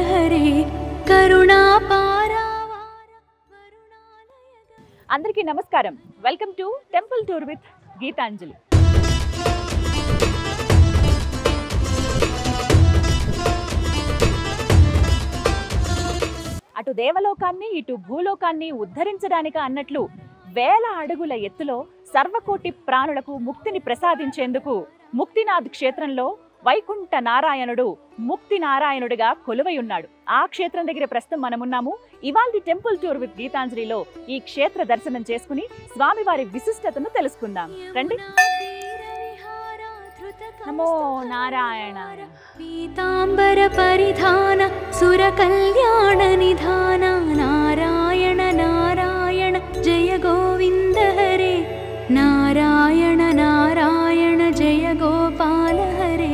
హరే కరుణాపారావార వరుణాలయ అందరికీ నమస్కారం welcome to temple tour with Geetanjali అటు దేవలోకాన్ని ఇటు భూలోకాన్ని ఉద్ధరించడానికి అన్నట్లు వేల అడుగుల ఎత్తులో సర్వకోటి ప్రాణులకు ముక్తిని ప్రసాదించేందుకు ముక్తినాథ్ క్షేత్రంలో వైకుంఠ నారాయణుడు ముక్తి నారాయణుడిగా కొలువై ఉన్నాడు ఆ క్షేత్రం దగ్గర ప్రస్తుతం మనమున్నాము ఇవాల్టి టెంపుల్ టూర్ విత్ గీతాంజలిలో ఈ క్షేత్ర దర్శనం చేసుకుని స్వామివారి విశిష్టతను తెలుసుకుందాం రండి నమో నారాయణాయ పీతాంబర పరిధాన సుర కళ్యాణ నిధాన నారాయణ నారాయణ జయ గోవింద హరే నారాయణ నారాయణ జయ గోపాల హరే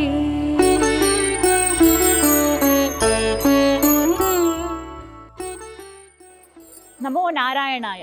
నమో నారాయణాయ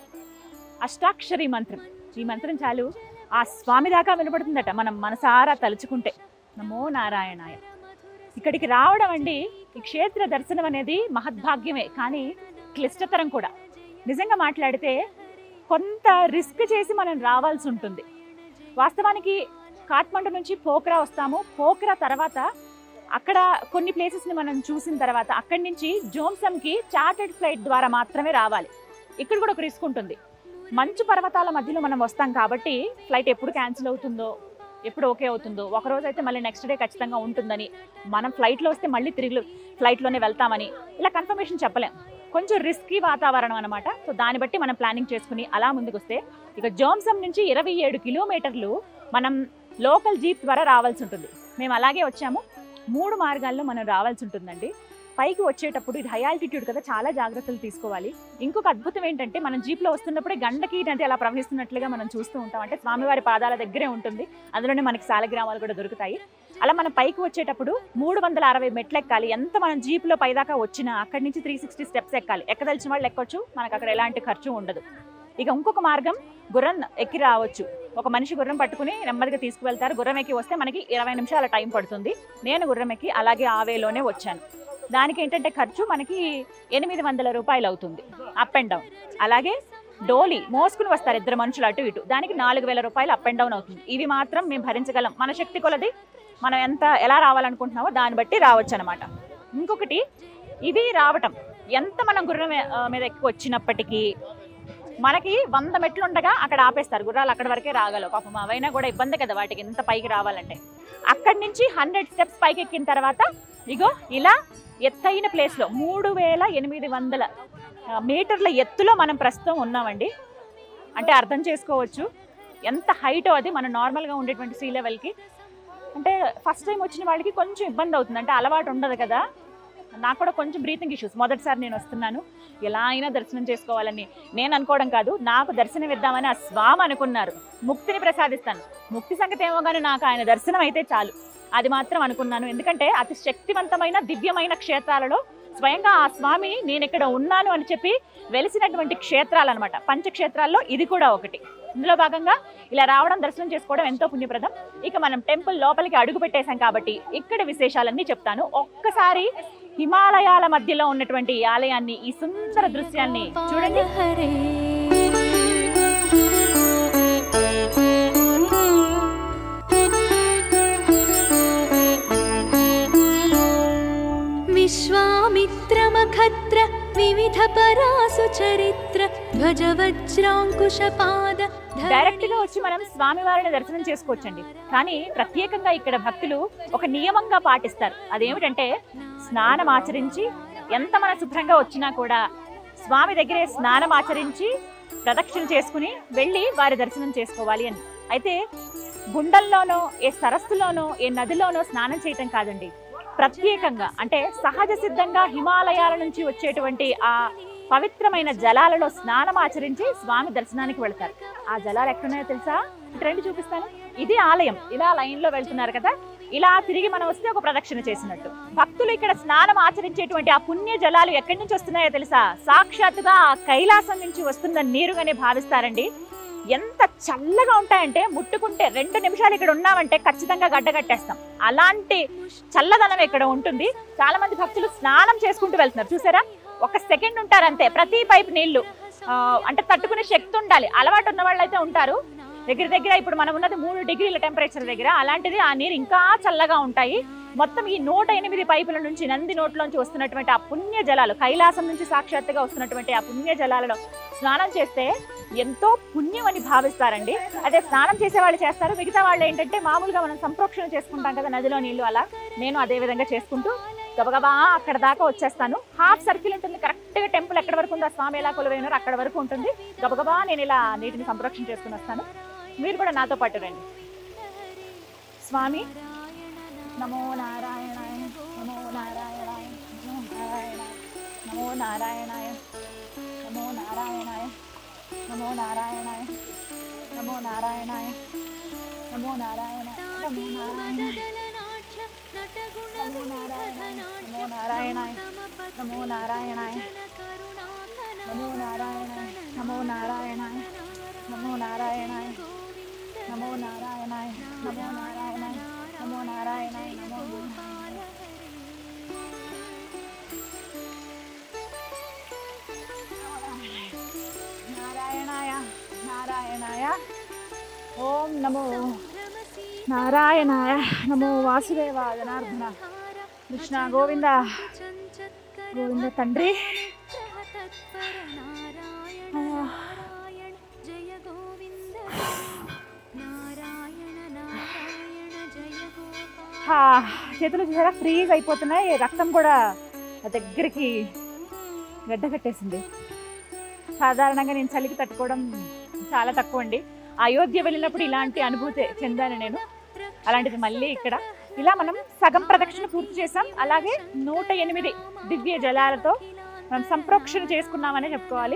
అష్టాక్షరి మంత్రం ఈ మంత్రం చాలు ఆ స్వామి దాకా వినపడుతుందట మనం మనసారా తలుచుకుంటే నమో నారాయణాయ ఇక్కడికి రావడం అండి ఈ క్షేత్ర దర్శనం అనేది మహద్భాగ్యమే కానీ క్లిష్టతరం కూడా నిజంగా మాట్లాడితే కొంత రిస్క్ చేసి మనం రావాల్సి ఉంటుంది వాస్తవానికి కాట్మండు నుంచి పోఖ్రా వస్తాము పోఖ్రా తర్వాత అక్కడ కొన్ని ప్లేసెస్ని మనం చూసిన తర్వాత అక్కడి నుంచి జోమ్సమ్కి చార్టెడ్ ఫ్లైట్ ద్వారా మాత్రమే రావాలి ఇక్కడ కూడా ఒక రిస్క్ ఉంటుంది మంచు పర్వతాల మధ్యలో మనం వస్తాం కాబట్టి ఫ్లైట్ ఎప్పుడు క్యాన్సిల్ అవుతుందో ఎప్పుడు ఓకే అవుతుందో ఒక రోజు అయితే మళ్ళీ నెక్స్ట్ డే ఖచ్చితంగా ఉంటుందని మనం ఫ్లైట్లో వస్తే మళ్ళీ తిరిగి ఫ్లైట్లోనే వెళ్తామని ఇలా కన్ఫర్మేషన్ చెప్పలేం కొంచెం రిస్కీ వాతావరణం అనమాట సో దాన్ని బట్టి మనం ప్లానింగ్ చేసుకుని అలా ముందుకు వస్తే ఇక జోమ్సమ్ నుంచి ఇరవై ఏడు కిలోమీటర్లు మనం లోకల్ జీప్ ద్వారా రావాల్సి ఉంటుంది మేము అలాగే వచ్చాము మూడు మార్గాల్లో మనం రావాల్సి ఉంటుందండి పైకి వచ్చేటప్పుడు ఇది హై ఆల్టిట్యూడ్ కదా చాలా జాగ్రత్తలు తీసుకోవాలి ఇంకొక అద్భుతం ఏంటంటే మనం జీప్లో వస్తున్నప్పుడే గండకి నది అలా ప్రవహిస్తున్నట్లుగా మనం చూస్తూ ఉంటాం అంటే స్వామివారి పాదాల దగ్గరే ఉంటుంది అందులోనే మనకి సాలగ్రామాలు కూడా దొరుకుతాయి అలా మనం పైకి వచ్చేటప్పుడు మూడు వందల అరవై మెట్లు ఎక్కాలి ఎంత మనం జీప్లో పైదాకా వచ్చినా అక్కడి నుంచి త్రీ సిక్స్టీ స్టెప్స్ ఎక్కాలి ఎక్కదలిచిన వాళ్ళు ఎక్కొచ్చు మనకు అక్కడ ఎలాంటి ఖర్చు ఉండదు ఇక ఇంకొక మార్గం గుర్రం ఎక్కి రావచ్చు ఒక మనిషి గుర్రం పట్టుకుని నెమ్మదిగా తీసుకువెళ్తారు గుర్రం ఎక్కి వస్తే మనకి ఇరవై నిమిషాల టైం పడుతుంది నేను గుర్రం ఎక్కి అలాగే ఆ వేలోనే వచ్చాను దానికి ఏంటంటే ఖర్చు మనకి ఎనిమిది వందల రూపాయలు అవుతుంది అప్ అండ్ డౌన్ అలాగే డోలీ మోసుకుని వస్తారు ఇద్దరు మనుషులు అటు ఇటు దానికి నాలుగు వేల రూపాయలు అప్ అండ్ డౌన్ అవుతుంది ఇవి మాత్రం మేము భరించగలం మన శక్తి కొలది మనం ఎంత ఎలా రావాలనుకుంటున్నామో దాన్ని బట్టి రావచ్చు అనమాట ఇంకొకటి ఇవి రావటం ఎంత మనం గుర్రం మీద- ఆ, మీద ఎక్కువ వచ్చినప్పటికీ మనకి వంద మెట్లు ఉండగా అక్కడ ఆపేస్తారు గుర్రాలు అక్కడ వరకే రాగలవు పాపం అవైనా కూడా ఇబ్బంది కదా వాటికి ఎంత పైకి రావాలంటే అక్కడి నుంచి హండ్రెడ్ స్టెప్స్ పైకి ఎక్కిన తర్వాత ఇగో ఇలా ఎత్తైన ప్లేస్లో మూడు వేల ఎనిమిది వందల ఆ, మీటర్ల ఎత్తులో మనం ప్రస్తుతం ఉన్నామండి అంటే అర్థం చేసుకోవచ్చు ఎంత హైటో అది మనం నార్మల్గా ఉండేటువంటి సీ లెవెల్కి అంటే ఫస్ట్ టైం వచ్చిన వాళ్ళకి కొంచెం ఇబ్బంది అవుతుంది అంటే అలవాటు ఉండదు కదా నాకు కూడా కొంచెం బ్రీతింగ్ ఇష్యూస్ మొదటిసారి నేను వస్తున్నాను ఎలా అయినా దర్శనం చేసుకోవాలని నేను అనుకోవడం కాదు నాకు దర్శనం ఇద్దామని ఆ స్వామి అనుకున్నారు ముక్తిని ప్రసాదిస్తాను ముక్తి సంగతి ఏమో కానీ నాకు ఆయన దర్శనం అయితే చాలు అది మాత్రం అనుకున్నాను ఎందుకంటే అతి శక్తివంతమైన దివ్యమైన క్షేత్రాలలో స్వయంగా ఆ స్వామి నేను ఇక్కడ ఉన్నాను అని చెప్పి వెలిసినటువంటి క్షేత్రాలు అనమాట పంచక్షేత్రాల్లో ఇది కూడా ఒకటి ఇందులో భాగంగా ఇలా రావడం దర్శనం చేసుకోవడం ఎంతో పుణ్యప్రదం ఇక మనం టెంపుల్ లోపలికి అడుగు పెట్టేశాం కాబట్టి ఇక్కడ విశేషాలన్నీ చెప్తాను ఒక్కసారి హిమాలయాల మధ్యలో ఉన్నటువంటి ఈ ఆలయాన్ని ఈ సుందర దృశ్యాన్ని చూడండి హరే విశ్వామిత్రమఖత్ర వివిధ పరాసు చరిత్ర ధ్వజ వజ్రాంకుశపాద డైరెక్ట్ గా వచ్చి మనం స్వామివారిని దర్శనం చేసుకోవచ్చండి కానీ ప్రత్యేకంగా ఇక్కడ భక్తులు ఒక నియమంగా పాటిస్తారు అదేమిటంటే స్నానం ఆచరించి ఎంత మన శుభ్రంగా వచ్చినా కూడా స్వామి దగ్గరే స్నానం ఆచరించి ప్రదక్షిణ చేసుకుని వెళ్ళి వారి దర్శనం చేసుకోవాలి అని అయితే గుండల్లోనో ఏ సరస్సులోనో ఏ నదిలోనో స్నానం చేయటం కాదండి ప్రత్యేకంగా అంటే సహజ సిద్ధంగా హిమాలయాల నుంచి వచ్చేటువంటి ఆ పవిత్రమైన జలాలలో స్నానం ఆచరించి స్వామి దర్శనానికి వెళ్తారు ఆ జలాలు ఎక్కడున్నాయో తెలుసా ఇటు రండి చూపిస్తాను ఇది ఆలయం ఇలా లైన్ లో వెళ్తున్నారు కదా ఇలా తిరిగి మనం వస్తే ఒక ప్రదక్షిణ చేసినట్టు భక్తులు ఇక్కడ స్నానం ఆచరించేటువంటి ఆ పుణ్య జలాలు ఎక్కడి నుంచి వస్తున్నాయో తెలుసా సాక్షాత్తుగా ఆ కైలాసం నుంచి వస్తున్న నీరుగానే భావిస్తారండి ఎంత చల్లగా ఉంటాయంటే ముట్టుకుంటే రెండు నిమిషాలు ఇక్కడ ఉన్నామంటే ఖచ్చితంగా గడ్డగట్టేస్తాం అలాంటి చల్లదనం ఇక్కడ ఉంటుంది చాలా మంది భక్తులు స్నానం చేసుకుంటూ వెళ్తున్నారు చూసారా ఒక సెకండ్ ఉంటారు అంతే ప్రతి పైప్ నీళ్లు ఆ, అంటే తట్టుకునే శక్తి ఉండాలి అలవాటు ఉన్న వాళ్ళు అయితే ఉంటారు దగ్గర దగ్గర ఇప్పుడు మనం ఉన్నది మూడు డిగ్రీల టెంపరేచర్ దగ్గర అలాంటిది ఆ నీరు ఇంకా చల్లగా ఉంటాయి మొత్తం ఈ నూట ఎనిమిది పైపుల నుంచి నంది నోట్లోంచి వస్తున్నటువంటి ఆ పుణ్య జలాలు కైలాసం నుంచి సాక్షాత్తుగా వస్తున్నటువంటి ఆ పుణ్య జలాలలో స్నానం చేస్తే ఎంతో పుణ్యం అని భావిస్తారండి అదే స్నానం చేసే వాళ్ళు చేస్తారు మిగతా వాళ్ళు ఏంటంటే మామూలుగా మనం సంప్రోక్షణ చేసుకుంటాం కదా నదిలో నీళ్లు అలా నేను అదే విధంగా చేసుకుంటూ గబగబా అక్కడ దాకా వచ్చేస్తాను హాఫ్ సర్కిల్ ఉంటుంది కరెక్ట్గా టెంపుల్ ఎక్కడ వరకు ఉందో ఆ స్వామి ఎలా కొలువైనారో అక్కడ వరకు ఉంటుంది గబగబా నేను ఇలా నీటిని సంరక్షణ చేసుకుని వస్తాను మీరు కూడా నాతో పాటు రండి స్వామి నమో నారాయణాయ నమో నారాయణాయ నమో నారాయణాయ నమో నారాయణాయ నమో నారాయణాయ నమో నారాయణాయ నమో నారాయణాయ నమో నారాయణాయ నమో నారాయణాయ నమో నారాయణాయ నమో నారాయణాయ నమో నారాయణాయ నమో నారాయణాయ నమో నారాయణాయ నమో నారాయణాయ నమో నారాయణాయ నమో నారాయణాయ నారాయణాయ ఓం నమో నారాయణాయ నమో వాసుదేవ జనార్దన కృష్ణ గోవింద గోవింద తండ్రి జయ గోవింద నారాయణ నారాయణ జయ గోపాల హా, చేతులు చూసారా ఫ్రీజ్ అయిపోతున్నాయి రక్తం కూడా ఆ దగ్గరికి గడ్డ కట్టేసింది సాధారణంగా నేను చలికి తట్టుకోవడం చాలా తక్కువ అండి అయోధ్య వెళ్ళినప్పుడు ఇలాంటి అనుభూతి చెందాను నేను అలాంటిది మళ్ళీ ఇక్కడ ఇలా మనం సగం ప్రదక్షిణ పూర్తి చేసాం అలాగే నూట ఎనిమిది దివ్య జలాలతో మనం సంప్రోక్షణ చేసుకున్నామనే చెప్పుకోవాలి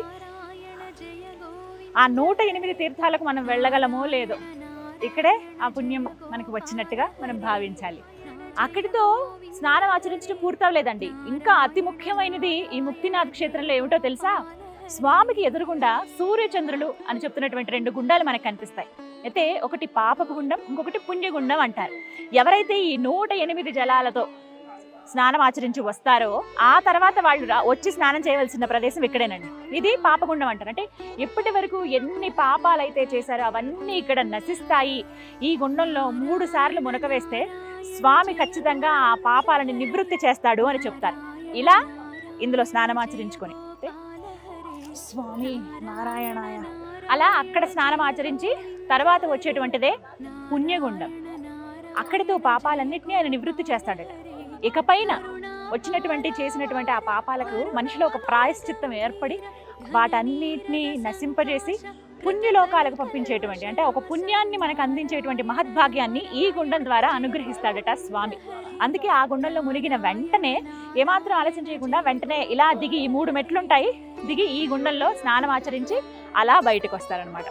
ఆ నూట ఎనిమిది తీర్థాలకు మనం వెళ్ళగలమో లేదో ఇక్కడే ఆ పుణ్యం మనకు వచ్చినట్టుగా మనం భావించాలి అక్కడితో స్నానం ఆచరించడం పూర్తవలేదండి ఇంకా అతి ముఖ్యమైనది ఈ ముక్తినాథ్ క్షేత్రంలో ఏమిటో తెలుసా స్వామికి ఎదురుగుండా సూర్యచంద్రులు అని చెప్తున్నటువంటి రెండు గుండాలు మనకు కనిపిస్తాయి అయితే ఒకటి పాపపు గుండం ఇంకొకటి పుణ్యగుండం అంటారు ఎవరైతే ఈ నూట ఎనిమిది జలాలతో స్నానం ఆచరించి వస్తారో ఆ తర్వాత వాళ్ళు రా- వచ్చి స్నానం చేయవలసిన ప్రదేశం ఇక్కడేనండి ఇది పాపగుండం అంటారు అంటే ఇప్పటి వరకు ఎన్ని పాపాలైతే చేశారో అవన్నీ ఇక్కడ నశిస్తాయి ఈ గుండంలో మూడు సార్లు మునక వేస్తే స్వామి ఖచ్చితంగా ఆ పాపాలని నివృత్తి చేస్తాడు అని చెప్తారు ఇలా ఇందులో స్నానం ఆచరించుకొని అంటే స్వామి నారాయణాయ అలా అక్కడ స్నానం ఆచరించి తర్వాత వచ్చేటువంటిదే పుణ్యగుండం అక్కడితో పాపాలన్నింటినీ ఆయన నివృత్తి చేస్తాడట ఇకపైన వచ్చినటువంటి చేసినటువంటి ఆ పాపాలకు మనిషిలో ఒక ప్రాయశ్చిత్తం ఏర్పడి వాటన్నిటినీ నశింపజేసి పుణ్యలోకాలకు పంపించేటువంటి అంటే ఒక పుణ్యాన్ని మనకు అందించేటువంటి మహద్భాగ్యాన్ని ఈ గుండం ద్వారా అనుగ్రహిస్తాడట స్వామి అందుకే ఆ గుండంలో మునిగిన వెంటనే ఏమాత్రం ఆలస్యం చేయకుండా వెంటనే ఇలా దిగి ఈ మూడు మెట్లు ఉంటాయి దిగి ఈ గుండంలో స్నానం ఆచరించి అలా బయటకు వస్తారనమాట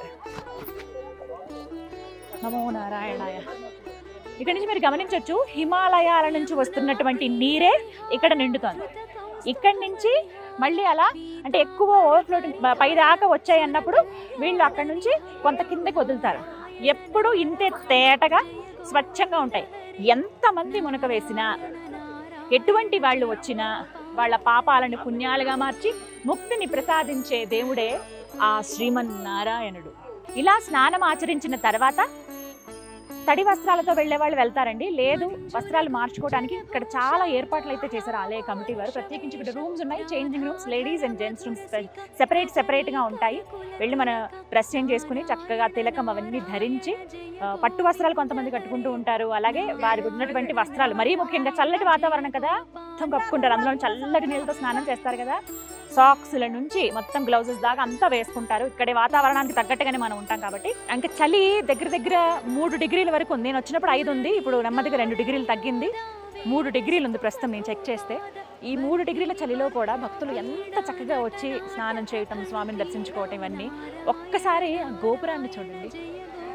నమో నారాయణాయ ఇక్కడ నుంచి మీరు గమనించవచ్చు హిమాలయాల నుంచి వస్తున్నటువంటి నీరే ఇక్కడ నిండుతోంది ఇక్కడి నుంచి మళ్ళీ అలా అంటే ఎక్కువ ఓవర్ఫ్లోటింగ్ పై దాకా వచ్చాయి అన్నప్పుడు వీళ్ళు అక్కడి నుంచి కొంత కిందకి వదులుతారు ఎప్పుడు ఇంతే తేటగా స్వచ్ఛంగా ఉంటాయి ఎంతమంది మునక వేసినా ఎటువంటి వాళ్ళు వచ్చినా వాళ్ళ పాపాలను పుణ్యాలుగా మార్చి ముక్తిని ప్రసాదించే దేవుడే ఆ శ్రీమన్నారాయణుడు ఇలా స్నానం ఆచరించిన తర్వాత తడి వస్త్రాలతో వెళ్ళే వాళ్ళు వెళ్తారండి లేదు వస్త్రాలు మార్చుకోవడానికి ఇక్కడ చాలా ఏర్పాట్లు అయితే చేశారు ఆలయ కమిటీ వారు ప్రత్యేకించి ఇక్కడ రూమ్స్ ఉన్నాయి changing rooms ladies and gents rooms separate సెపరేట్గా ఉంటాయి వెళ్ళి మన డ్రెస్ చేంజ్ చేసుకుని చక్కగా తిలకం అవన్నీ ధరించి ఆ, పట్టు వస్త్రాలు కొంతమంది కట్టుకుంటూ ఉంటారు అలాగే వారికి ఉన్నటువంటి వస్త్రాలు మరీ ముఖ్యంగా చల్లటి వాతావరణం కదా మొత్తం కప్పుకుంటారు అందులో చల్లటి నీళ్ళతో స్నానం చేస్తారు కదా సాక్స్ల నుంచి మొత్తం గ్లౌజెస్ దాకా అంతా వేసుకుంటారు ఇక్కడే వాతావరణానికి తగ్గట్టుగానే మనం ఉంటాం కాబట్టి ఇంకా చలి దగ్గర దగ్గర మూడు డిగ్రీల వరకు ఉంది నేను వచ్చినప్పుడు ఐదు ఉంది ఇప్పుడు నెమ్మదిగా రెండు డిగ్రీలు తగ్గింది మూడు డిగ్రీలు ఉంది ప్రస్తుతం నేను చెక్ చేస్తే ఈ మూడు డిగ్రీల చలిలో కూడా భక్తులు ఎంత చక్కగా వచ్చి స్నానం చేయటం స్వామిని దర్శించుకోవటం ఇవన్నీ ఒక్కసారి ఆ గోపురాన్ని చూడండి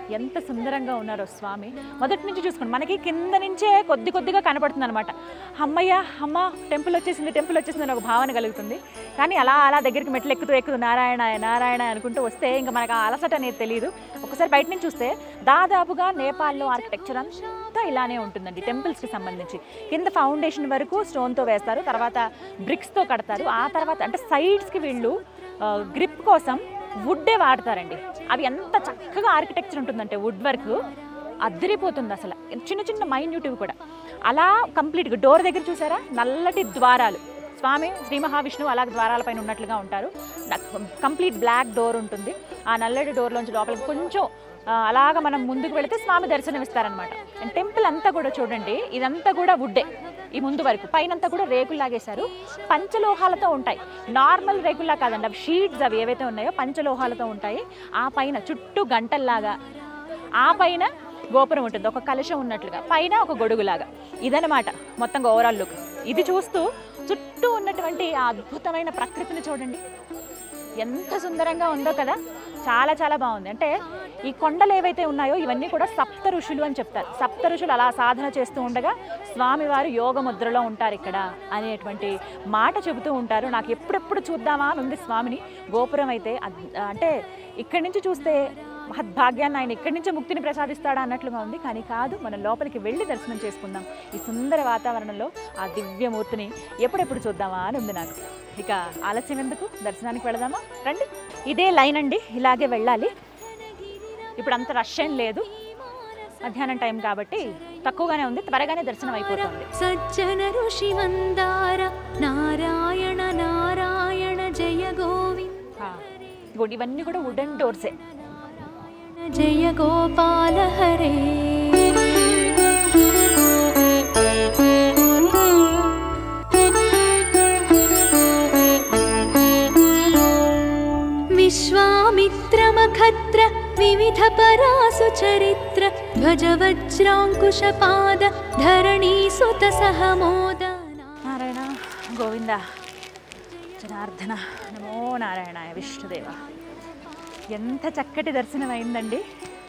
ఎంత సుందరంగా ఉన్నారో స్వామి మొదటి నుంచి చూసుకోండి మనకి కింద నుంచే కొద్ది కొద్దిగా కనపడుతుంది అనమాట అమ్మయ్య అమ్మ టెంపుల్ వచ్చేసింది టెంపుల్ వచ్చేసింది అని ఒక భావన కలుగుతుంది కానీ అలా అలా దగ్గరికి మెట్లు ఎక్కుతూ ఎక్కుతూ నారాయణ నారాయణ అనుకుంటూ వస్తే ఇంకా మనకు ఆ అలసట అనేది తెలియదు ఒకసారి బయట నుంచి చూస్తే దాదాపుగా నేపాల్లో ఆర్కిటెక్చర్ అంతా ఇలానే ఉంటుందండి టెంపుల్స్కి సంబంధించి కింద ఫౌండేషన్ వరకు స్టోన్తో వేస్తారు తర్వాత బ్రిక్స్తో కడతారు ఆ తర్వాత అంటే సైడ్స్కి వీళ్ళు గ్రిప్ కోసం వుడ్డే వాడతారండి అవి ఎంత చక్కగా ఆర్కిటెక్చర్ ఉంటుందంటే వుడ్ వర్క్ అద్దరిపోతుంది అసలు చిన్న చిన్న మైన్యూటివ్ కూడా అలా కంప్లీట్గా డోర్ దగ్గర చూసారా నల్లటి ద్వారాలు స్వామి శ్రీ మహావిష్ణువు అలా ద్వారాల పైన ఉన్నట్లుగా ఉంటారు కంప్లీట్ బ్లాక్ డోర్ ఉంటుంది ఆ నల్లటి డోర్లోంచి లోపలికి కొంచెం ఆ, అలాగ మనం ముందుకు వెళితే స్వామి దర్శనం ఇస్తారనమాట అండ్ టెంపుల్ అంతా కూడా చూడండి ఇదంతా కూడా వుడ్డే ఈ ముందు వరకు పైనంతా కూడా రేకులు లాగేశారు పంచలోహాలతో ఉంటాయి నార్మల్ రేకుల్లా కాదండి అవి షీట్స్ అవి ఏవైతే ఉన్నాయో పంచలోహాలతో ఉంటాయి ఆ పైన చుట్టూ గంటల్లాగా ఆ పైన గోపురం ఉంటుంది ఒక కలశం ఉన్నట్లుగా పైన ఒక గొడుగులాగా ఇదనమాట మొత్తం ఓవరాల్ లుక్ ఇది చూస్తూ చుట్టూ ఉన్నటువంటి ఆ అద్భుతమైన ప్రకృతిని చూడండి ఎంత సుందరంగా ఉందో కదా చాలా చాలా బాగుంది అంటే ఈ కొండలు ఏవైతే ఉన్నాయో ఇవన్నీ కూడా సప్త ఋషులు అని చెప్తారు సప్త ఋషులు అలా సాధన చేస్తూ ఉండగా స్వామివారు యోగ ముద్రలో ఉంటారు ఇక్కడ అనేటువంటి మాట చెబుతూ ఉంటారు నాకు ఎప్పుడెప్పుడు చూద్దామా అని ఉంది స్వామిని గోపురం అయితే అద్- అంటే ఇక్కడి నుంచి చూస్తే మహద్భాగ్యాన్ని ఆయన ఇక్కడి నుంచే ముక్తిని ప్రసాదిస్తాడా అన్నట్లుగా ఉంది కానీ కాదు మనం లోపలికి వెళ్ళి దర్శనం చేసుకుందాం ఈ సుందర వాతావరణంలో ఆ దివ్యమూర్తిని ఎప్పుడెప్పుడు చూద్దామా అని ఉంది నాకు ఇక ఆలస్యం ఎందుకు దర్శనానికి వెళదామా రండి ఇదే లైన్ అండి ఇలాగే వెళ్ళాలి ఇప్పుడు అంత రష్ ఏం లేదు మధ్యాహ్నం టైం కాబట్టి తక్కువగానే ఉంది త్వరగానే దర్శనం అయిపోతుంది సజ్జన ఋషి మందార నారాయణ నారాయణ జయ గోవింద ఆ, ఇదిగోండి ఇవన్నీ కూడా వుడెన్ డోర్సే జయ గోపాల హరే విశ్వామిత్రమఖత్ర వివిధ పరాసు చరిత్ర ధ్వజ వజ్రాంకుశపాద ధరణీ సుత సహమోద నారాయణ గోవింద జనార్దన నమో నారాయణాయ విష్ణుదేవ ఎంత చక్కటి దర్శనం అయిందండి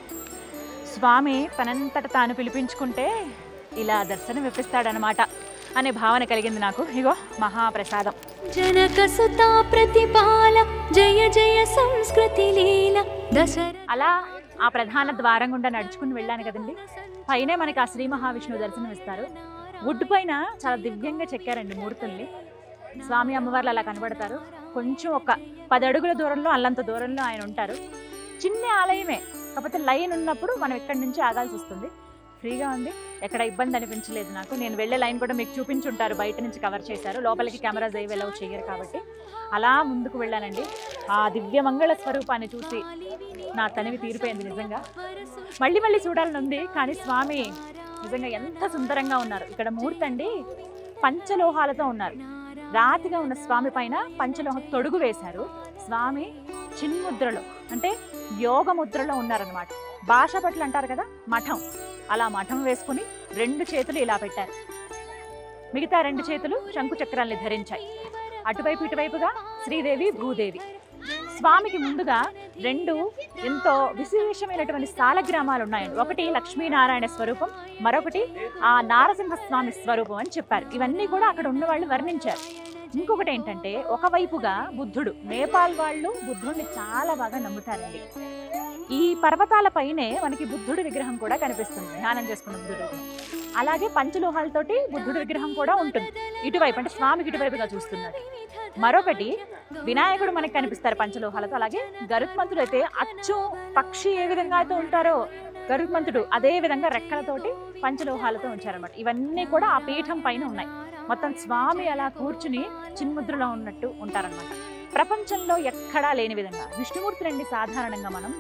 స్వామి తనంతట తాను పిలిపించుకుంటే ఇలా దర్శనం ఇప్పిస్తాడనమాట అనే భావన కలిగింది నాకు ఇగో మహాప్రసాదం జనక సుతా ప్రతిపాల జయ జయ సంస్కృతి లీల దశర అలా ఆ ప్రధాన ద్వారం గుండా నడుచుకుని వెళ్ళాను కదండి పైనే మనకి ఆ శ్రీ మహావిష్ణువు దర్శనం ఇస్తారు వుడ్ పైన చాలా దివ్యంగా చెక్కారండి మూర్తుల్ని స్వామి అమ్మవార్లు అలా కనబడతారు కొంచెం ఒక పది అడుగుల దూరంలో అల్లంత దూరంలో ఆయన ఉంటారు చిన్న ఆలయమే కాకపోతే లైన్ ఉన్నప్పుడు మనం ఇక్కడి నుంచి ఆగాల్సి వస్తుంది ఫ్రీగా ఉంది ఎక్కడ ఇబ్బంది అనిపించలేదు నాకు నేను వెళ్ళే లైన్ కూడా మీకు చూపించుంటారు బయట నుంచి కవర్ చేశారు లోపలికి కెమెరాస్ ఏవి ఎలా చేయరు కాబట్టి అలా ముందుకు వెళ్ళానండి ఆ దివ్య మంగళ స్వరూపాన్ని చూసి నా తనివి తీరిపోయింది నిజంగా మళ్ళీ మళ్ళీ చూడాలని ఉంది కానీ స్వామి నిజంగా ఎంత సుందరంగా ఉన్నారు ఇక్కడ మూర్తి అండి పంచలోహాలతో ఉన్నారు రాతిగా ఉన్న స్వామి పైన పంచలోహ తొడుగు వేశారు స్వామి చిన్ముద్రలో అంటే యోగ ముద్రలో ఉన్నారనమాట భాష పట్ల అంటారు కదా మఠం అలా మఠం వేసుకుని రెండు చేతులు ఇలా పెట్టారు మిగతా రెండు చేతులు శంకు చక్రాల్ని ధరించాయి అటువైపు ఇటువైపుగా శ్రీదేవి భూదేవి స్వామికి ముందుగా రెండు ఎంతో విశేషమైనటువంటి సాలగ్రామాలు ఉన్నాయండి ఒకటి లక్ష్మీనారాయణ స్వరూపం మరొకటి ఆ నారసింహ స్వామి స్వరూపం అని చెప్పారు ఇవన్నీ కూడా అక్కడ ఉన్న వాళ్ళు వర్ణించారు ఇంకొకటి ఏంటంటే ఒకవైపుగా బుద్ధుడు నేపాల్ వాళ్ళు బుద్ధుడిని చాలా బాగా నమ్ముతారండి ఈ పర్వతాల పైనే మనకి బుద్ధుడి విగ్రహం కూడా కనిపిస్తుంది ధ్యానం చేసుకున్న బుద్ధుడు విగ్రహం. అలాగే పంచలోహాలతోటి బుద్ధుడి విగ్రహం కూడా ఉంటుంది ఇటువైపు అంటే స్వామికి ఇటువైపుగా చూస్తున్నాడు మరొకటి వినాయకుడు మనకి కనిపిస్తారు పంచలోహాలతో అలాగే గరుత్మంతుడు అయితే అచ్చు పక్షి ఏ విధంగా అయితే ఉంటారో గరుత్మంతుడు అదే విధంగా రెక్కలతోటి పంచలోహాలతో ఉంచారన్నమాట ఇవన్నీ కూడా ఆ పీఠం పైన ఉన్నాయి మొత్తం స్వామి అలా కూర్చుని చిన్ముద్రలో ఉన్నట్టు ఉంటారన్నమాట ప్రపంచంలో ఎక్కడా లేని విధంగా విష్ణుమూర్తి రండి సాధారణంగా మనం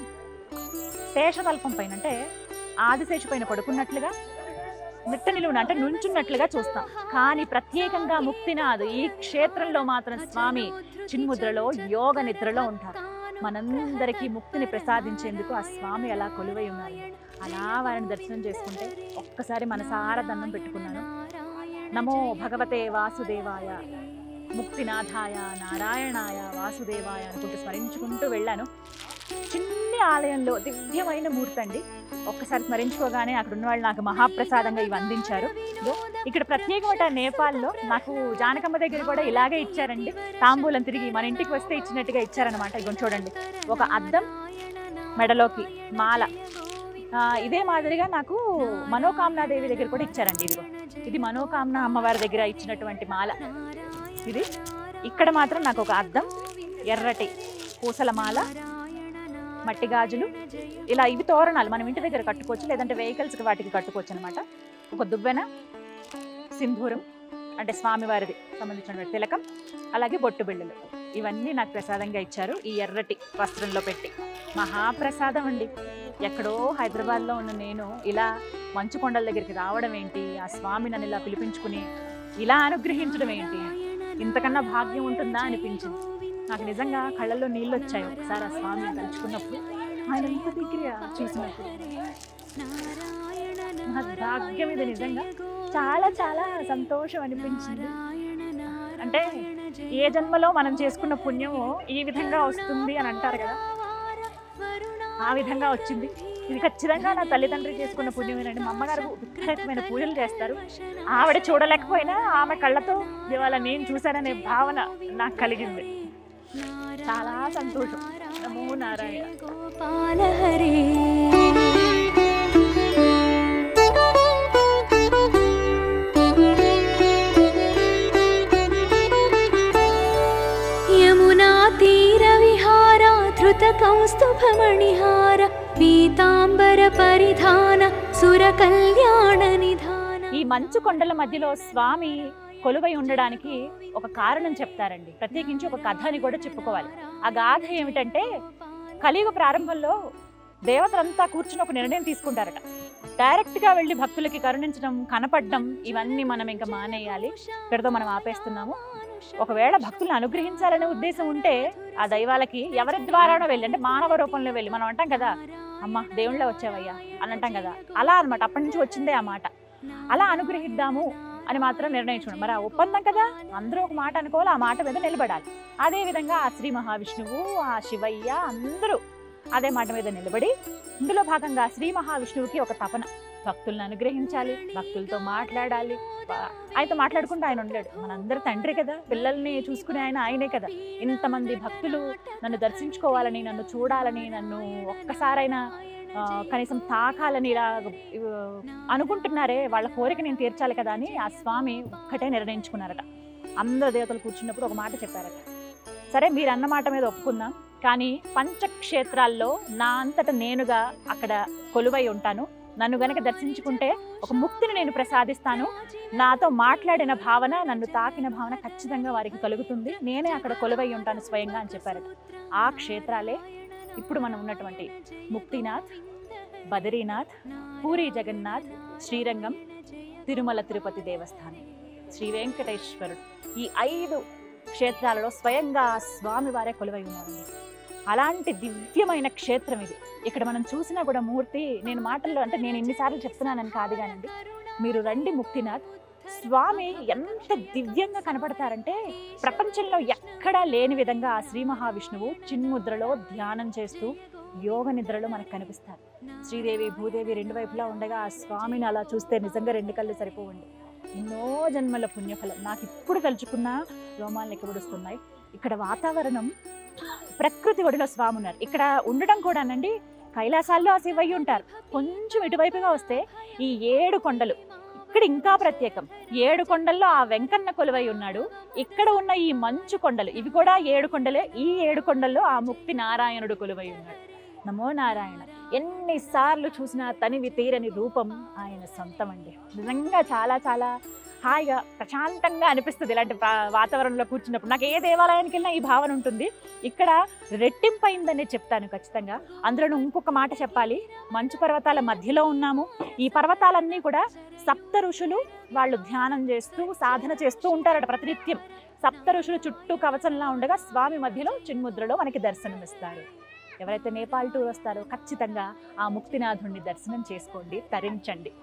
శేషతల్పం పైన అంటే ఆదిశేషు పైన పడుకున్నట్లుగా నిట్ట నిలువున అంటే నుంచున్నట్లుగా చూస్తాం కానీ ప్రత్యేకంగా ముక్తినాథ్ ఈ క్షేత్రంలో మాత్రం స్వామి చిన్ముద్రలో యోగ నిద్రలో ఉంటారు మనందరికీ ముక్తిని ప్రసాదించేందుకు ఆ స్వామి అలా కొలువై ఉన్నారు అలా వారిని దర్శనం చేసుకుంటే ఒక్కసారి మనసారా దండం పెట్టుకున్నాను నమో భగవతే వాసుదేవాయ ముక్తినాథాయ నారాయణాయ వాసుదేవాయ అనుకుంటూ స్మరించుకుంటూ వెళ్ళాను చిన్ని ఆలయంలో దివ్యమైన మూర్తి అండి ఒక్కసారి స్మరించుకోగానే అక్కడ ఉన్న వాళ్ళు నాకు మహాప్రసాదంగా ఇవి అందించారు ఇదిగో ఇక్కడ ప్రత్యేకమైన నేపాల్లో నాకు జానకమ్మ దగ్గర కూడా ఇలాగే ఇచ్చారండి తాంబూలం తిరిగి మన ఇంటికి వస్తే ఇచ్చినట్టుగా ఇచ్చారనమాట ఇగో చూడండి ఒక అద్దం మెడలోకి మాల ఆ, ఇదే మాదిరిగా నాకు మనోకామనా దేవి దగ్గర కూడా ఇచ్చారండి ఇదిగో ఇది మనోకామన అమ్మవారి దగ్గర ఇచ్చినటువంటి మాల ఇది ఇక్కడ మాత్రం నాకు ఒక అద్దం ఎర్రటి పూసల మాల మట్టి గాజులు ఇలా ఇవి తోరణాలు మనం ఇంటి దగ్గర కట్టుకోవచ్చు లేదంటే వెహికల్స్కి వాటికి కట్టుకోవచ్చు అనమాట ఒక దువ్వెన సింధూరం అంటే స్వామివారిది సంబంధించిన తిలకం అలాగే బొట్టు బిళ్ళలు ఇవన్నీ నాకు ప్రసాదంగా ఇచ్చారు ఈ ఎర్రటి వస్త్రంలో పెట్టి మహాప్రసాదం అండి ఎక్కడో హైదరాబాద్లో ఉన్న నేను ఇలా మంచు కొండల దగ్గరికి రావడం ఏంటి ఆ స్వామి నన్ను ఇలా పిలిపించుకుని ఇలా అనుగ్రహించడం ఏంటి ఇంతకన్నా భాగ్యం ఉంటుందా అనిపించింది నాకు నిజంగా కళ్ళల్లో నీళ్ళు వచ్చాయి ఒకసారి ఆ స్వామిని తలుచుకున్నప్పుడు ఆయన ఎంత దగ్గర చూసినప్పుడు నా భాగ్యం ఇది నిజంగా చాలా చాలా సంతోషం అనిపించింది అంటే ఏ జన్మలో మనం చేసుకున్న పుణ్యము ఈ విధంగా వస్తుంది అని అంటారు కదా ఆ విధంగా వచ్చింది ఇది ఖచ్చితంగా నా తల్లిదండ్రులు చేసుకున్న పుణ్యమేనండి మా అమ్మగారు విపరీతమైన పూజలు చేస్తారు ఆవిడ చూడలేకపోయినా ఆమె కళ్ళతో ఇవాళ నేను చూశాననే భావన నాకు కలిగింది చాలా సంతోషం నమో నారాయణ గోపాల హరే యమునా తీర విహార ధృత కౌస్తుభమణిహార పీతాంబర పరిధాన సుర కళ్యాణ నిధాన ఈ మంచు కొండల మధ్యలో స్వామి కొలువై ఉండడానికి ఒక కారణం చెప్తారండి ప్రత్యేకించి ఒక కథ అని కూడా చెప్పుకోవాలి ఆ గాథ ఏమిటంటే కలియుగ ప్రారంభంలో దేవతలంతా కూర్చుని ఒక నిర్ణయం తీసుకుంటారట డైరెక్ట్ గా వెళ్ళి భక్తులకి కరుణించడం కనపడడం ఇవన్నీ మనం ఇంకా మానేయాలి ఇక్కడితో మనం ఆపేస్తున్నాము ఒకవేళ భక్తులను అనుగ్రహించాలనే ఉద్దేశం ఉంటే ఆ దైవాలకి ఎవరి ద్వారానో వెళ్ళి అంటే మానవ రూపంలో వెళ్ళి మనం అంటాం కదా అమ్మ దేవుళ్ళ వచ్చావయ్యా అని అంటాం కదా అలా అన్నమాట అప్పటి నుంచి వచ్చిందే ఆ మాట అలా అనుగ్రహిద్దాము అని మాత్రం నిర్ణయించుకోండి మరి ఆ ఒప్పందం కదా అందరూ ఒక మాట అనుకోవాలి ఆ మాట మీద నిలబడాలి అదే విధంగా ఆ శ్రీ మహావిష్ణువు ఆ శివయ్య అందరూ అదే మాట మీద నిలబడి ఇందులో భాగంగా శ్రీ మహావిష్ణువుకి ఒక తపన భక్తులను అనుగ్రహించాలి భక్తులతో మాట్లాడాలి ప- ఆయనతో మాట్లాడుకుంటూ ఆయన ఉండలేడు మనందరి తండ్రి కదా పిల్లల్ని చూసుకునే ఆయన ఆయనే కదా ఇంతమంది భక్తులు నన్ను దర్శించుకోవాలని నన్ను చూడాలని నన్ను ఒక్కసారైనా ఆ, కనీసం తాకాలని ఇలా ఆ, అనుకుంటున్నారే వాళ్ళ కోరిక నేను తీర్చాలి కదా అని ఆ స్వామి ఒక్కటే నిర్ణయించుకున్నారట అందరు దేవతలు కూర్చున్నప్పుడు ఒక మాట చెప్పారట సరే మీరు అన్న మాట మీద ఒప్పుకుందాం కానీ పంచక్షేత్రాల్లో నా అంతట నేనుగా అక్కడ కొలువై ఉంటాను నన్ను గనక దర్శించుకుంటే ఒక ముక్తిని నేను ప్రసాదిస్తాను నాతో మాట్లాడిన భావన నన్ను తాకిన భావన ఖచ్చితంగా వారికి కలుగుతుంది నేనే అక్కడ కొలువై ఉంటాను స్వయంగా అని చెప్పారట ఆ క్షేత్రాలే ఇప్పుడు మనం ఉన్నటువంటి ముక్తినాథ్ బదరీనాథ్ పూరి జగన్నాథ్ శ్రీరంగం తిరుమల తిరుపతి దేవస్థానం శ్రీ వెంకటేశ్వరుడు ఈ ఐదు క్షేత్రాలలో స్వయంగా ఆ స్వామి వారే కొలువై ఉన్నారండి అలాంటి దివ్యమైన క్షేత్రం ఇది ఇక్కడ మనం చూసినా కూడా మూర్తి నేను మాటల్లో అంటే నేను ఎన్నిసార్లు చెప్తున్నానని కాదు కానండి మీరు రండి ముక్తినాథ్ స్వామి ఎంత దివ్యంగా కనపడతారంటే ప్రపంచంలో ఎక్కడా లేని విధంగా ఆ శ్రీ మహావిష్ణువు చిన్ముద్రలో ధ్యానం చేస్తూ యోగ నిద్రలో మనకు కనిపిస్తారు శ్రీదేవి భూదేవి రెండు వైపులా ఉండగా ఆ స్వామిని అలా చూస్తే నిజంగా రెండు కళ్ళు సరిపోవండి ఎన్నో జన్మల పుణ్యఫలం నాకు ఇప్పుడు తలుచుకున్న రోమాలు ఎక్కబడుస్తున్నాయి ఇక్కడ వాతావరణం ప్రకృతి ఒడిలో స్వామి ఉన్నారు ఇక్కడ ఉండడం కూడానండి కైలాసాల్లో ఆ శివయ్య ఉంటారు కొంచెం ఇటువైపుగా వస్తే ఈ ఏడు కొండలు ఇక్కడ ఇంకా ప్రత్యేకం ఏడు కొండల్లో ఆ వెంకన్న కొలువై ఉన్నాడు ఇక్కడ ఉన్న ఈ మంచు కొండలు ఇవి కూడా ఏడు కొండలే ఈ ఏడు కొండల్లో ఆ ముక్తి నారాయణుడు కొలువై ఉన్నాడు నమో నారాయణ ఎన్నిసార్లు చూసినా తనివి తీరని రూపం ఆయన సొంతం అండి నిజంగా చాలా చాలా హాయిగా ప్రశాంతంగా అనిపిస్తుంది ఇలాంటి వా- వాతావరణంలో కూర్చున్నప్పుడు నాకు ఏ దేవాలయానికి వెళ్ళినా ఈ భావన ఉంటుంది ఇక్కడ రెట్టింపైందని చెప్తాను ఖచ్చితంగా అందులో ఇంకొక మాట చెప్పాలి మంచు పర్వతాల మధ్యలో ఉన్నాము ఈ పర్వతాలన్నీ కూడా సప్త ఋషులు వాళ్ళు ధ్యానం చేస్తూ సాధన చేస్తూ ఉంటారట ప్రతినిత్యం సప్త ఋషులు చుట్టూ కవచంలా ఉండగా స్వామి మధ్యలో చిన్ముద్రలో మనకి దర్శనమిస్తారు ఎవరైతే నేపాల్ టూర్ వస్తారో ఖచ్చితంగా ఆ ముక్తినాథుడిని దర్శనం చేసుకోండి తరించండి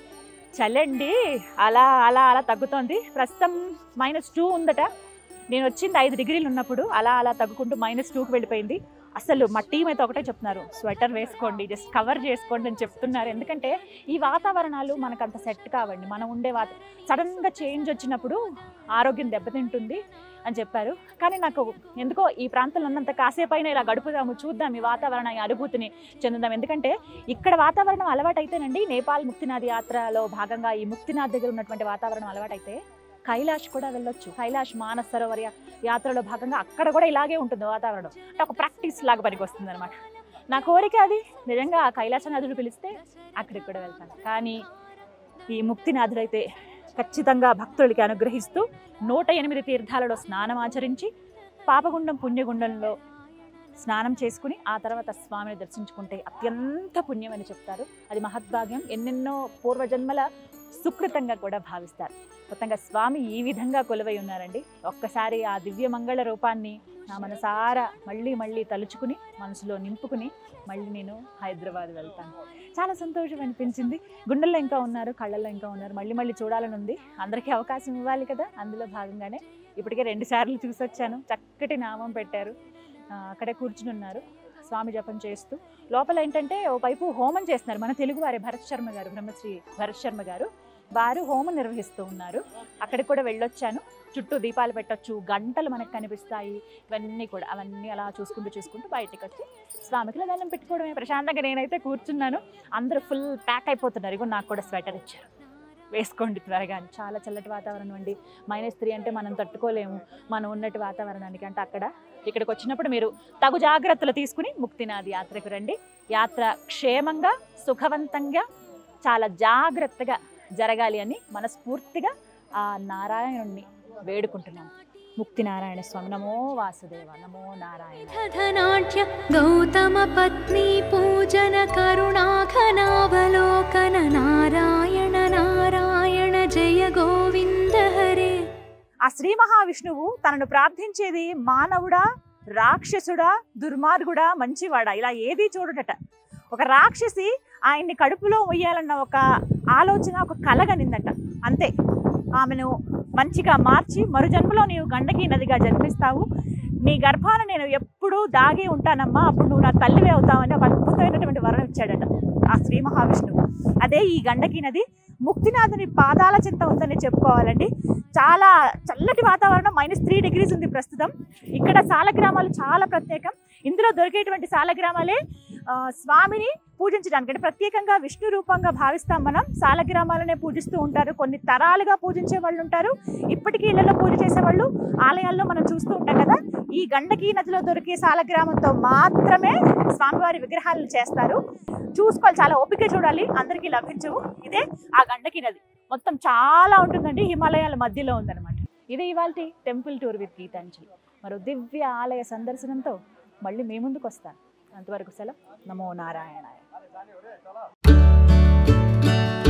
చలండి అలా అలా అలా తగ్గుతోంది ప్రస్తుతం మైనస్ టూ ఉందట నేను వచ్చింది ఐదు డిగ్రీలు ఉన్నప్పుడు అలా అలా తగ్గుకుంటూ మైనస్ టూకి వెళ్ళిపోయింది అసలు మా టీం అయితే ఒకటే చెప్తున్నారు స్వెటర్ వేసుకోండి జస్ట్ కవర్ చేసుకోండి అని చెప్తున్నారు ఎందుకంటే ఈ వాతావరణాలు మనకు అంత సెట్ కావండి మనం ఉండే వాత సడన్గా చేంజ్ వచ్చినప్పుడు ఆరోగ్యం దెబ్బతింటుంది అని చెప్పారు కానీ నాకు ఎందుకో ఈ ప్రాంతంలో ఉన్నంత కాసేపైనా ఇలా గడుపుదాము చూద్దాం ఈ వాతావరణ ఈ అనుభూతిని చెందుదాం ఎందుకంటే ఇక్కడ వాతావరణం అలవాటైతేనండి నేపాల్ ముక్తినాథ్ యాత్రలో భాగంగా ఈ ముక్తినాథ్ దగ్గర ఉన్నటువంటి వాతావరణం అలవాటైతే కైలాష్ కూడా వెళ్ళొచ్చు కైలాష్ మానస్ సరోవర్ యా- యాత్రలో భాగంగా అక్కడ కూడా ఇలాగే ఉంటుంది వాతావరణం అంటే ఒక ప్రాక్టీస్ లాగా పనికి వస్తుంది అనమాట నా కోరిక అది నిజంగా ఆ కైలాసనాథుడు పిలిస్తే అక్కడికి కూడా వెళ్తాను కానీ ఈ ముక్తినాథుడు అయితే ఖచ్చితంగా భక్తులకి అనుగ్రహిస్తూ నూట ఎనిమిది తీర్థాలలో స్నానం ఆచరించి పాపగుండం పుణ్యగుండంలో స్నానం చేసుకుని ఆ తర్వాత స్వామిని దర్శించుకుంటే అత్యంత పుణ్యం అని చెప్తారు అది మహద్భాగ్యం ఎన్నెన్నో పూర్వజన్మల సుకృతంగా కూడా భావిస్తారు మొత్తంగా స్వామి ఈ విధంగా కొలువై ఉన్నారండి ఒక్కసారి ఆ దివ్య మంగళ రూపాన్ని నా మనసారా మళ్ళీ మళ్ళీ తలుచుకుని మనసులో నింపుకుని మళ్ళీ నేను హైదరాబాద్ వెళ్తాను చాలా సంతోషం అనిపించింది గుండెల్లో ఇంకా ఉన్నారు కళ్ళల్లో ఇంకా ఉన్నారు మళ్ళీ మళ్ళీ చూడాలని ఉంది అందరికీ అవకాశం ఇవ్వాలి కదా అందులో భాగంగానే ఇప్పటికే రెండు సార్లు చూసొచ్చాను చక్కటి నామం పెట్టారు ఆ, అక్కడే కూర్చుని ఉన్నారు స్వామి జపం చేస్తూ లోపల ఏంటంటే ఓ వైపు హోమం చేస్తున్నారు మన తెలుగు వారి భరత్ శర్మ గారు బ్రహ్మశ్రీ భరత్ శర్మ గారు వారు హోమం నిర్వహిస్తూ ఉన్నారు అక్కడికి కూడా వెళ్ళొచ్చాను చుట్టూ దీపాలు పెట్టొచ్చు గంటలు మనకు కనిపిస్తాయి ఇవన్నీ కూడా అవన్నీ అలా చూసుకుంటూ చూసుకుంటూ బయటికి వచ్చి స్వామికి దండం పెట్టుకోవడమే ప్రశాంతంగా నేనైతే కూర్చున్నాను అందరూ ఫుల్ ప్యాక్ అయిపోతున్నారు ఇగో నాకు కూడా స్వెటర్ ఇచ్చారు వేసుకోండి త్వరగా అని. చాలా చల్లటి వాతావరణం అండి మైనస్ త్రీ అంటే మనం తట్టుకోలేము మనం ఉన్నటి వాతావరణానికి అంటే అక్కడ ఇక్కడికి వచ్చినప్పుడు మీరు తగు జాగ్రత్తలు తీసుకుని ముక్తినాథ్ యాత్రకు రండి యాత్ర క్షేమంగా సుఖవంతంగా చాలా జాగ్రత్తగా జరగాలి అని మనస్ఫూర్తిగా ఆ నారాయణుణ్ణి వేడుకుంటున్నాను ముక్తి నారాయణ స్వామి నమో వాసుదేవ నమో నారాయణ धनाढ्य गौतमपत्नी पूजन करुणाघनावलोकन नारायण नारायण जय गोविन्द हरे ఆ శ్రీ మహావిష్ణువు తనను ప్రార్థించేది మానవుడా రాక్షసుడా దుర్మార్గుడా మంచివాడా ఇలా ఏది చూడటట ఒక రాక్షసి ఆయన్ని కడుపులో మొయ్యాలన్న ఒక ఆలోచన ఒక కలగనిందట అంతే ఆమెను మంచిగా మార్చి మరు జన్మలో నీవు గండకి నదిగా జన్మిస్తావు నీ గర్భాన నేను ఎప్పుడూ దాగే ఉంటానమ్మా అప్పుడు నువ్వు నా తల్లివే అవుతావని ఒక అద్భుతమైనటువంటి వరం ఇచ్చాడట ఆ శ్రీ మహావిష్ణువు అదే ఈ గండకి నది ముక్తినాథుని పాదాల చింత ఉందని చెప్పుకోవాలండి చాలా చల్లటి వాతావరణం మైనస్ త్రీ డిగ్రీస్ ఉంది ప్రస్తుతం ఇక్కడ సాలగ్రామాలు చాలా ప్రత్యేకం ఇందులో దొరికేటువంటి సాలగ్రామాలే ఆ, స్వామిని పూజించడానికి అంటే ప్రత్యేకంగా విష్ణు రూపంగా భావిస్తాం మనం సాలగ్రామాలనే పూజిస్తూ ఉంటారు కొన్ని తరాలుగా పూజించే వాళ్ళు ఉంటారు ఇప్పటికీ ఇళ్లలో పూజ చేసే వాళ్ళు ఆలయాల్లో మనం చూస్తూ ఉంటాం కదా ఈ గండకీ నదిలో దొరికే సాలగ్రామంతో మాత్రమే స్వామివారి విగ్రహాలను చేస్తారు చూసుకోవాలి చాలా ఓపిక చూడాలి అందరికీ లభించవు ఇదే ఆ గండకీ నది మొత్తం చాలా ఉంటుందండి హిమాలయాల మధ్యలో ఉందన్నమాట ఇదే ఇవాళ టెంపుల్ టూర్ విత్ గీతాంజలి మరో దివ్య ఆలయ సందర్శనంతో మళ్ళీ మీ ముందుకు వస్తాను అంతవరకు సెలవు నమో నారాయణాయ